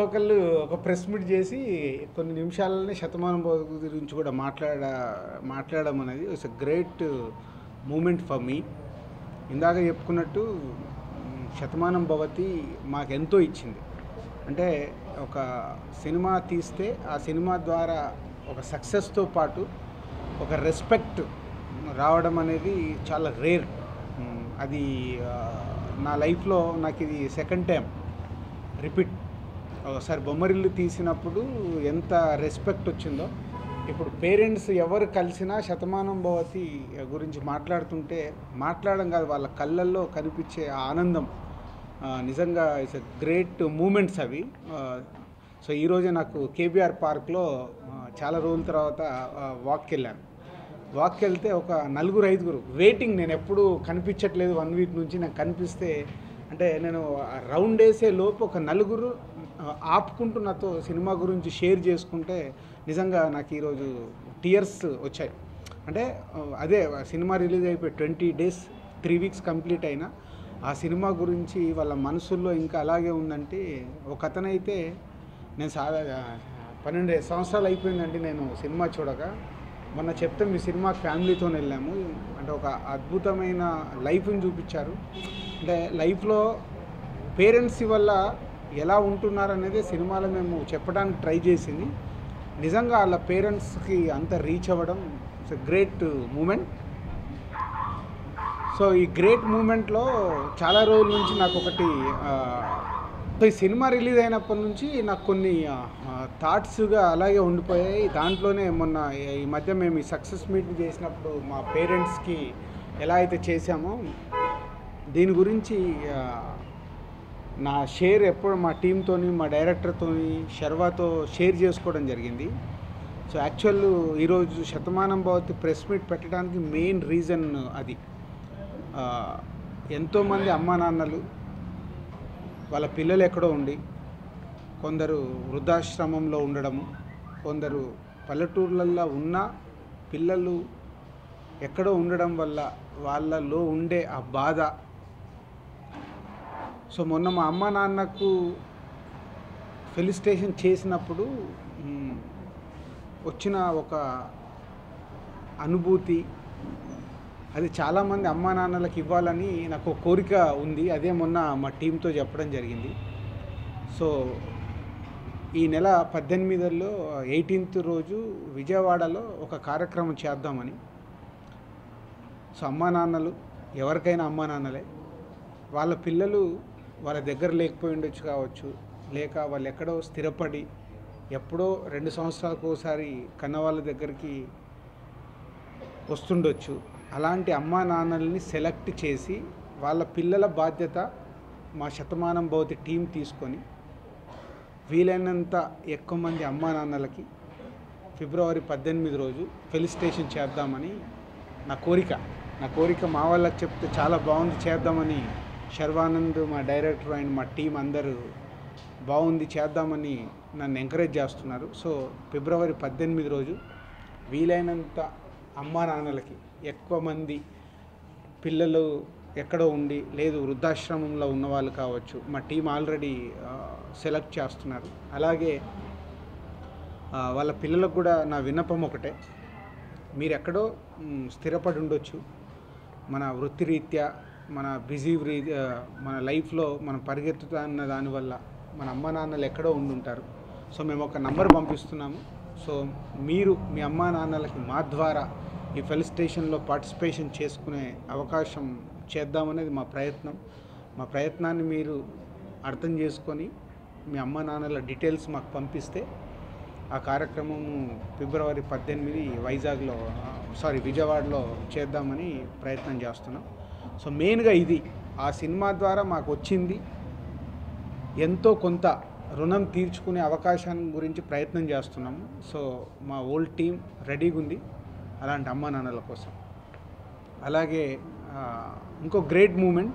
ఒకళ్ళు ఒక press meet చేసి కొన్ని నిమిషాలనే శతమానం భవతి గురించి కూడా మాట్లాడ మాట్లాడడం అనేది it's a great moment for me ఇందాక చెప్పుకున్నట్టు మ్, శతమానం భవతి మాకెంతో ఇచ్చింది అంటే ఒక సినిమా తీస్తే ఆ సినిమా ద్వారా ఒక సక్సెస్తో పాటు ఒక రెస్పెక్ట్ రావడం అనేది చాలా రేర్ అది ఆ, నా లైఫ్లో నాకు ఇది సెకండ్ టైం రిపీట్ ఒకసారి బొమ్మరిల్లు తీసినప్పుడు ఎంత రెస్పెక్ట్ వచ్చిందో ఇప్పుడు పేరెంట్స్ ఎవరు కలిసినా శతమానం భవతి గురించి మాట్లాడుతుంటే మాట్లాడడం కాదు వాళ్ళ కళ్ళల్లో కనిపించే ఆ ఆనందం ఆ, నిజంగా ఇట్స్ ఎ గ్రేట్ మూమెంట్స్ అవి సో ఈరోజే నాకు కేబీఆర్ పార్క్లో ఆ, చాలా రోజుల తర్వాత వాక్కి వెళ్ళాను వాక్కి వెళ్తే ఒక నలుగురు ఐదుగురు వెయిటింగ్ నేను ఎప్పుడు కనిపించట్లేదు వన్ వీక్ నుంచి నాకు కనిపిస్తే అంటే నేను ఆ రౌండ్ వేసే లోపు ఒక నలుగురు ఆ, ఆపుకుంటూ నాతో సినిమా గురించి షేర్ చేసుకుంటే నిజంగా నాకు ఈరోజు టీయర్స్ వచ్చాయి అంటే ఆ, అదే ఆ సినిమా రిలీజ్ అయిపోయి twenty days three weeks complete అయినా ఆ సినిమా గురించి వాళ్ళ మనసుల్లో ఇంకా అలాగే ఉందంటే ఒక అతనైతే నేను సా పన్నెండు సంవత్సరాలు అయిపోయిందండి నేను సినిమా చూడక మొన్న చెప్తే మీ సినిమా ఫ్యామిలీతో వెళ్ళాము అంటే ఒక అద్భుతమైన లైఫ్ని చూపించారు అంటే లైఫ్లో పేరెంట్స్ వల్ల ఎలా ఉంటున్నారు అనేది సినిమాలో మేము చెప్పడానికి ట్రై చేసింది నిజంగా వాళ్ళ పేరెంట్స్కి అంత రీచ్ అవ్వడం ఇట్స్ గ్రేట్ మూమెంట్ సో ఈ గ్రేట్ మూమెంట్లో చాలా రోజుల నుంచి నాకు ఒకటి ఆ, సో ఈ సినిమా రిలీజ్ అయినప్పటి నుంచి నాకు కొన్ని థాట్స్గా అలాగే ఉండిపోయాయి దాంట్లోనే మొన్న ఈ మధ్య మేము ఈ సక్సెస్ మీట్ చేసినప్పుడు మా పేరెంట్స్కి ఎలా అయితే చేశామో దీని గురించి ఆ, నా షేర్ ఎప్పుడు మా టీంతోని మా డైరెక్టర్తోని శర్వాతో షేర్ చేసుకోవడం జరిగింది సో యాక్చువల్ ఈరోజు శతమానం భవతి ప్రెస్ మీట్ పెట్టడానికి మెయిన్ రీజన్ అది ఆ, ఎంతోమంది అమ్మా నాన్నలు వాళ్ళ పిల్లలు ఎక్కడో ఉండి కొందరు వృద్ధాశ్రమంలో ఉండడము కొందరు పల్లెటూర్లల్లో ఉన్న పిల్లలు ఎక్కడో ఉండడం వల్ల వాళ్ళలో ఉండే ఆ బాధ సో మొన్న మా అమ్మ నాన్నకు ఫెలిస్టేషన్ చేసినప్పుడు మ్, వచ్చిన ఒక అనుభూతి అది చాలామంది అమ్మా నాన్నలకు ఇవ్వాలని నాకు ఒక కోరిక ఉంది అదే మొన్న మా టీంతో చెప్పడం జరిగింది సో ఈ నెల పద్దెనిమిదిలో ఎయిటీన్త్ రోజు విజయవాడలో ఒక కార్యక్రమం చేద్దామని సో అమ్మా నాన్నలు ఎవరికైనా అమ్మా నాన్నలే వాళ్ళ పిల్లలు వాళ్ళ దగ్గర లేకపోయి ఉండొచ్చు కావచ్చు లేక వాళ్ళు ఎక్కడో స్థిరపడి ఎప్పుడో రెండు సంవత్సరాలకు ఒకసారి కన్న వాళ్ళ దగ్గరికి వస్తుండొచ్చు అలాంటి అమ్మా నాన్నల్ని సెలెక్ట్ చేసి వాళ్ళ పిల్లల బాధ్యత మా శతమానం భవతి టీం తీసుకొని వీలైనంత ఎక్కువ మంది అమ్మా నాన్నలకి ఫిబ్రవరి పద్దెనిమిది రోజు ఫెలిస్టేషన్ చేద్దామని నా కోరిక నా కోరిక మా వాళ్ళకి చెప్తే చాలా బాగుంది చేద్దామని శర్వానంద్ మా డైరెక్టర్ అండ్ మా టీం అందరూ బాగుంది చేద్దామని నన్ను ఎంకరేజ్ చేస్తున్నారు సో ఫిబ్రవరి పద్దెనిమిది రోజు వీలైనంత అమ్మా నాన్నలకి ఎక్కువ మంది పిల్లలు ఎక్కడో ఉండి లేదు వృద్ధాశ్రమంలో ఉన్న వాళ్ళు కావచ్చు మా టీం ఆల్రెడీ సెలెక్ట్ చేస్తున్నారు అలాగే ఆ, వాళ్ళ పిల్లలకు కూడా నా విన్నపం ఒకటే మీరు ఎక్కడో మ్, స్థిరపడి ఉండొచ్చు మన వృత్తిరీత్యా మన బిజీ రీ- ఆ, మన లైఫ్లో మనం పరిగెత్తుతున్న దానివల్ల మన అమ్మ నాన్నలు ఎక్కడో ఉండుంటారు సో మేము ఒక నంబర్ పంపిస్తున్నాము సో మీరు మీ అమ్మా నాన్నలకి మా ద్వారా ఈ ఫెలిస్టేషన్లో పార్టిసిపేషన్ చేసుకునే అవకాశం చేద్దామనేది మా ప్రయత్నం మా ప్రయత్నాన్ని మీరు అర్థం చేసుకొని మీ అమ్మ నాన్నల డీటెయిల్స్ మాకు పంపిస్తే ఆ కార్యక్రమము ఫిబ్రవరి పద్దెనిమిది వైజాగ్లో సారీ విజయవాడలో చేద్దామని ప్రయత్నం చేస్తున్నాం సో మెయిన్గా ఇది ఆ సినిమా ద్వారా మాకు వచ్చింది ఎంతో కొంత రుణం తీర్చుకునే అవకాశం గురించి ప్రయత్నం చేస్తున్నాము సో మా ఓల్డ్ టీం రెడీగా ఉంది అలాంటి అమ్మా నాన్నల కోసం అలాగే ఆ, ఇంకో గ్రేట్ మూమెంట్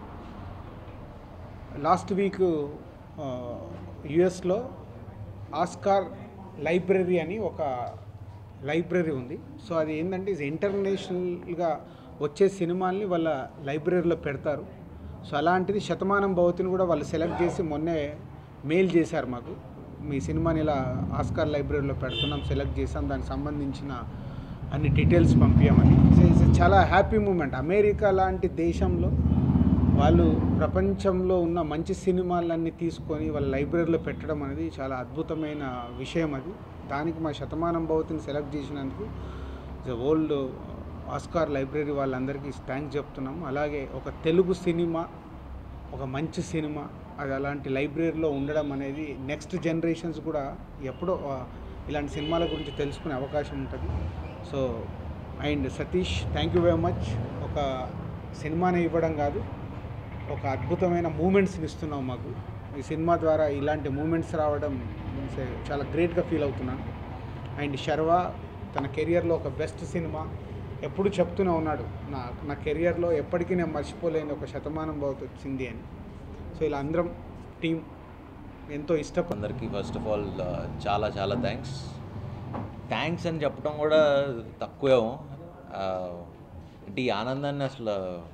లాస్ట్ వీక్ యుఎస్లో ఆస్కార్ లైబ్రరీ అని ఒక లైబ్రరీ ఉంది సో అది ఏంటంటే ఇది ఇంటర్నేషనల్గా వచ్చే సినిమాల్ని వాళ్ళ లైబ్రరీలో పెడతారు సో అలాంటిది శతమానం భవతిని కూడా వాళ్ళు సెలెక్ట్ చేసి మొన్నే మెయిల్ చేశారు మాకు మీ సినిమాని ఇలా ఆస్కార్ లైబ్రరీలో పెడుతున్నాం సెలెక్ట్ చేసాం దానికి సంబంధించిన అన్ని డీటెయిల్స్ పంపించామని సో ఇట్స్ చాలా హ్యాపీ మూమెంట్ అమెరికా లాంటి దేశంలో వాళ్ళు ప్రపంచంలో ఉన్న మంచి సినిమాలన్నీ తీసుకొని వాళ్ళ లైబ్రరీలో పెట్టడం అనేది చాలా అద్భుతమైన విషయం అది దానికి మా శతమానం భవతిని సెలెక్ట్ చేసినందుకు ద ఓల్డ్ ఆస్కార్ లైబ్రరీ వాళ్ళందరికీ థ్యాంక్స్ చెప్తున్నాం అలాగే ఒక తెలుగు సినిమా ఒక మంచి సినిమా అది అలాంటి లైబ్రరీలో ఉండడం అనేది నెక్స్ట్ జనరేషన్స్ కూడా ఎప్పుడో ఆ, ఇలాంటి సినిమాల గురించి తెలుసుకునే అవకాశం ఉంటుంది so and Satish thank you very much ఒక సినిమాని ఇవ్వడం కాదు ఒక అద్భుతమైన మూమెంట్స్ని ఇస్తున్నావు మాకు ఈ సినిమా ద్వారా ఇలాంటి మూమెంట్స్ రావడం it's a- చాలా గ్రేట్గా ఫీల్ అవుతున్నాను అండ్ శర్వ తన కెరియర్లో ఒక బెస్ట్ సినిమా ఎప్పుడు చెప్తూనే ఉన్నాడు నా నా కెరియర్లో ఎప్పటికీ నేను మర్చిపోలేని ఒక శతమానం భవతి వచ్చింది అని సో ఇలా అందరం టీం ఎంతో ఇష్టపడి అందరికీ ఫస్ట్ ఆఫ్ ఆల్ చాలా చాలా థ్యాంక్స్ థ్యాంక్స్ అని చెప్పడం కూడా తక్కువే ఆ, అంటే ఈ ఆనందాన్ని అసలు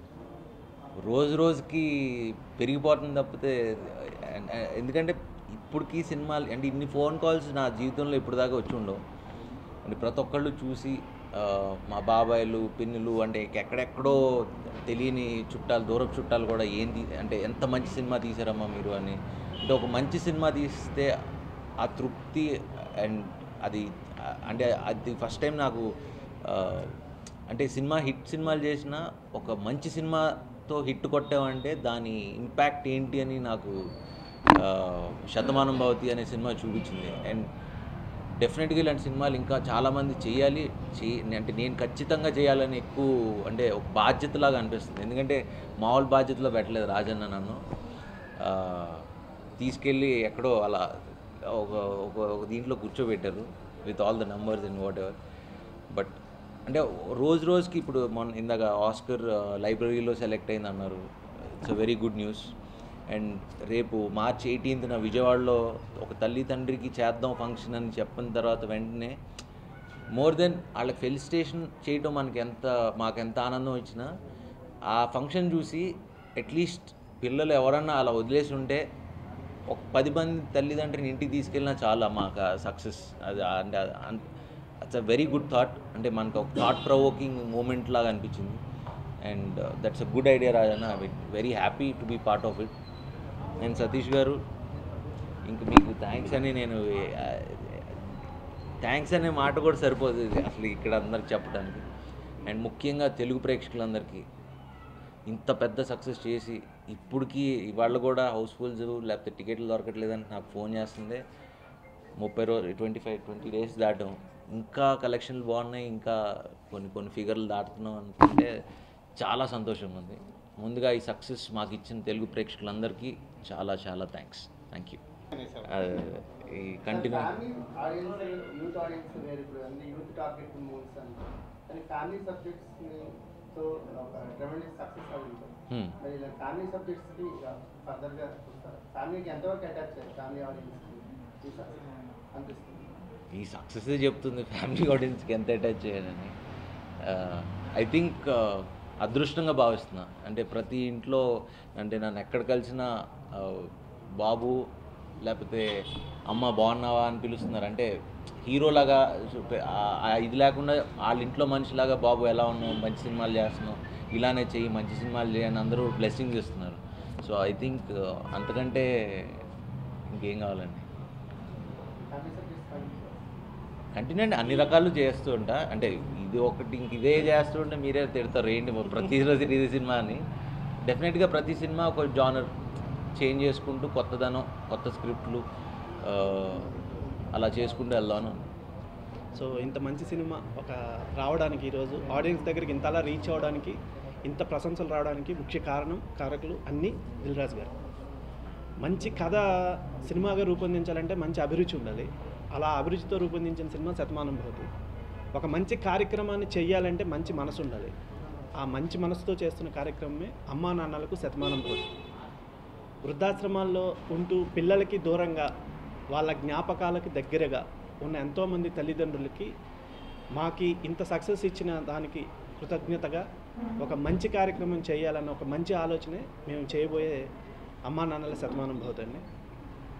రోజు రోజుకి పెరిగిపోతుంది తప్పితే ఎ- ఎ- ఎందుకంటే ఇప్పటికీ సినిమాలు అంటే ఇన్ని ఫోన్ కాల్స్ నా జీవితంలో ఇప్పుడు దాకా వచ్చి ఉండవు అంటే ప్రతి ఒక్కళ్ళు చూసి ఆ, మా బాబాయిలు పిన్నులు అంటే ఎక్కడెక్కడో తెలియని చుట్టాలు దూరపు చుట్టాలు కూడా ఏంది అంటే ఎంత మంచి సినిమా తీసారమ్మా మీరు అని అంటే ఒక మంచి సినిమా తీస్తే ఆ తృప్తి అండ్ అది ఆ, అంటే అది ఫస్ట్ టైం నాకు ఆ, అంటే సినిమా హిట్ సినిమాలు చేసిన ఒక మంచి సినిమాతో హిట్ కొట్టామంటే దాని ఇంపాక్ట్ ఏంటి అని నాకు ఆ, శతమానం భవతి అనే సినిమా చూపించింది అండ్ డెఫినెట్గా ఇలాంటి సినిమాలు ఇంకా చాలామంది చేయాలి చేయ అంటే నేను ఖచ్చితంగా చేయాలని ఎక్కువ అంటే ఒక బాధ్యతలాగా అనిపిస్తుంది ఎందుకంటే మామూలు బాధ్యతలో పెట్టలేదు రాజన్న నన్ను ఆ, తీసుకెళ్ళి ఎక్కడో అలా ఒక ఒక ఒక దీంట్లో కూర్చోబెట్టారు with all the numbers and whatever but అంటే రోజు రోజుకి ఇప్పుడు మొన్న ఇందాక ఆస్కర్ లైబ్రరీలో సెలెక్ట్ అయింది అన్నారు it's a very good news and రేపు మార్చ్ ఎయిటీన్త్న విజయవాడలో ఒక తల్లి తండ్రికి చేద్దాం ఫంక్షన్ అని చెప్పిన తర్వాత వెంటనే మోర్ దెన్ వాళ్ళకి ఫెలిసిటేషన్ చేయటం మనకి ఎంత మాకు ఎంత ఆనందం ఇచ్చినా ఆ ఫంక్షన్ చూసి అట్లీస్ట్ పిల్లలు ఎవరన్నా అలా వదిలేసి ఉంటే ఒక పది మంది తల్లిదండ్రుని ఇంటికి తీసుకెళ్ళినా చాలా మాకు సక్సెస్ అది ఆ- అంటే it's a very good thought అంటే మనకు ఒక థాట్ ప్రొవోకింగ్ మూమెంట్ లాగా అనిపించింది and that's a good idea Rajanna I very happy to be part of it and Satish garu ఇంక మీకు థ్యాంక్స్ అని నేను థ్యాంక్స్ అనే మాట కూడా సరిపోతుంది అసలు ఇక్కడ అందరికి చెప్పడానికి అండ్ ముఖ్యంగా తెలుగు ప్రేక్షకులందరికీ ఇంత పెద్ద సక్సెస్ చేసి ఇప్పటికీ ఇవాళ కూడా హౌస్ఫుల్స్ లేకపోతే టికెట్లు దొరకట్లేదని నాకు ఫోన్ చేస్తుంది ముప్పై రోజు ట్వంటీ ఫైవ్ ట్వంటీ డేస్ దాటాం ఇంకా కలెక్షన్లు బాగున్నాయి ఇంకా కొన్ని కొన్ని ఫిగర్లు దాటుతున్నాం అనుకుంటే చాలా సంతోషంగా ఉంది ముందుగా ఈ సక్సెస్ మాకు ఇచ్చిన తెలుగు ప్రేక్షకులందరికీ చాలా చాలా థ్యాంక్స్ థ్యాంక్ యూ ఈ continue family audience youth audience వేరు ఇప్పుడు అన్ని యూత్ టార్గెట్ మూవీస్ అని కానీ ఫ్యామిలీ సబ్జెక్ట్స్ ని తో ఒక ట్రెమెండస్ సక్సెస్ అవుతుంది Hmm. మరి ఇలా ఫ్యామిలీ సబ్జెక్ట్స్ కి ఫర్దర్ గా చూస్తారు ఫ్యామిలీకి ఎంతవరకు అటాచ్ చేయాలి ఫ్యామిలీ ఆడియన్స్ కి ఈ success అనిపిస్తుంది ఈ సక్సెస్ చెప్తుంది ఫ్యామిలీ ఆడియన్స్కి ఎంత అటాచ్ చేయాలని ఐ థింక్ అదృష్టంగా భావిస్తున్నా అంటే ప్రతి ఇంట్లో అంటే నన్ను ఎక్కడ కలిసినా ఆ, బాబు లేకపోతే అమ్మ బాగున్నావా అని పిలుస్తున్నారు అంటే హీరోలాగా ఆ- ఆ ఇది లేకుండా వాళ్ళ ఇంట్లో మనిషిలాగా బాబు ఎలా ఉన్నావు మంచి సినిమాలు చేస్తున్నావు ఇలానే చెయ్యి మంచి సినిమాలు చేయని అందరూ బ్లెస్సింగ్స్ ఇస్తున్నారు సో ఐ థింక్ అంతకంటే ఇంకేం కావాలండి ఫ్యామిలీ సబ్జెక్ట్స్ కానీ కంటిన్యూ అండి అన్ని రకాలు చేస్తూ ఉంటా అంటే ఇది ఒకటి ఇంక ఇదే చేస్తూ ఉంటే మీరే తిడతారు ఏంటి మరి ప్రతి రోజు ఇది సినిమా అని డెఫినెట్గా ప్రతి సినిమా ఒక జానర్ చేంజ్ చేసుకుంటూ కొత్తదనం కొత్త స్క్రిప్ట్లు ఆ, అలా చేసుకుంటూ వెళ్దాను సో ఇంత మంచి సినిమా ఒక రావడానికి ఈరోజు ఆడియన్స్ దగ్గరికి ఇంతలా రీచ్ అవ్వడానికి ఇంత ప్రశంసలు రావడానికి ముఖ్య కారణం కారకులు అన్నీ దిల్రాజ్ గారు మంచి కథ సినిమాగా రూపొందించాలంటే మంచి అభిరుచి ఉండాలి అలా అభిరుచితో రూపొందించిన సినిమా శతమానం భవతి ఒక మంచి కార్యక్రమాన్ని చెయ్యాలంటే మంచి మనసు ఉండాలి ఆ మంచి మనసుతో చేస్తున్న కార్యక్రమమే అమ్మా నాన్నలకు శతమానం భవతి వృద్ధాశ్రమాల్లో ఉంటూ పిల్లలకి దూరంగా వాళ్ళ జ్ఞాపకాలకి దగ్గరగా ఉన్న ఎంతోమంది తల్లిదండ్రులకి మాకి ఇంత సక్సెస్ ఇచ్చిన దానికి కృతజ్ఞతగా ఒక మంచి కార్యక్రమం చేయాలన్న ఒక మంచి ఆలోచనే మేము చేయబోయే అమ్మా నాన్నల శతమానం భవతండి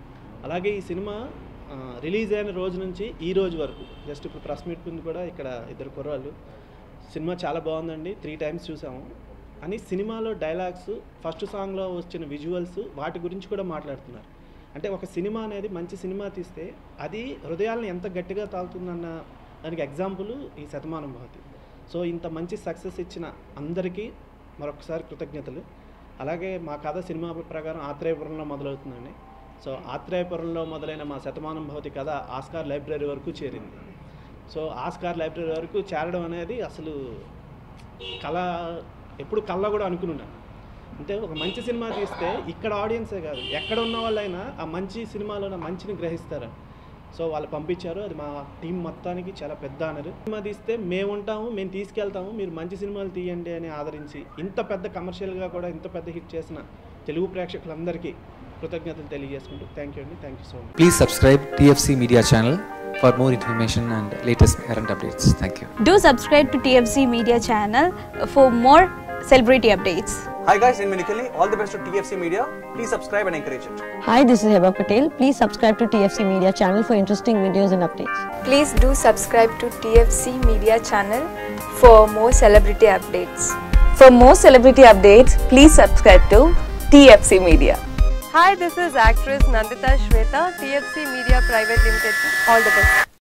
అలాగే ఈ సినిమా ఆ, రిలీజ్ అయిన రోజు నుంచి ఈ రోజు వరకు జస్ట్ ఇప్పుడు ప్రెస్ మీట్ ముందు కూడా ఇక్కడ ఇద్దరు కుర్రాళ్ళు సినిమా చాలా బాగుందండి త్రీ టైమ్స్ చూసాము అని సినిమాలో డైలాగ్స్ ఫస్ట్ సాంగ్లో వచ్చిన విజువల్స్ వాటి గురించి కూడా మాట్లాడుతున్నారు అంటే ఒక సినిమా అనేది మంచి సినిమా తీస్తే అది హృదయాలను ఎంత గట్టిగా తాగుతుందన్న దానికి ఎగ్జాంపుల్ ఈ శతమానం భవతి సో ఇంత మంచి సక్సెస్ ఇచ్చిన అందరికీ మరొకసారి కృతజ్ఞతలు అలాగే మా కథ సినిమా ప్రకారం ఆత్రేయపురంలో మొదలవుతుందండి సో ఆత్రేయపురంలో మొదలైన మా శతమానం భవతి కథ ఆస్కార్ లైబ్రరీ వరకు చేరింది సో ఆస్కార్ లైబ్రరీ వరకు చేరడం అనేది అసలు కళ ఎప్పుడు కళ్ళ కూడా అనుకున్నాను అంటే ఒక మంచి సినిమా తీస్తే ఇక్కడ ఆడియన్సే కాదు ఎక్కడ ఉన్న వాళ్ళైనా ఆ మంచి సినిమాలో ఉన్న మంచిని గ్రహిస్తారు సో వాళ్ళు పంపించారు అది మా టీం మొత్తానికి చాలా పెద్ద అనరు సినిమా తీస్తే మేము ఉంటాము మేము తీసుకెళ్తాము మీరు మంచి సినిమాలు తీయండి అని ఆదరించి ఇంత పెద్ద కమర్షియల్గా కూడా ఇంత పెద్ద హిట్ చేసిన తెలుగు ప్రేక్షకులందరికీ కృతజ్ఞతలు తెలియజేసుకుంటూ థ్యాంక్ యూ అండి thank you so much Please subscribe TFC Media channel for more information and latest current updates. Thank you. Do subscribe to TFC Media channel for more celebrity updates. Hi guys, in Minikali, all the best to TFC Media. Please subscribe and encourage it. Hi, this is Heba Patel. Please subscribe to TFC Media channel for interesting videos and updates. Please do subscribe to TFC Media channel for more celebrity updates. For more celebrity updates, please subscribe to TFC Media. Hi, this is actress Nandita Shweta, TFC Media Private Limited. All the best.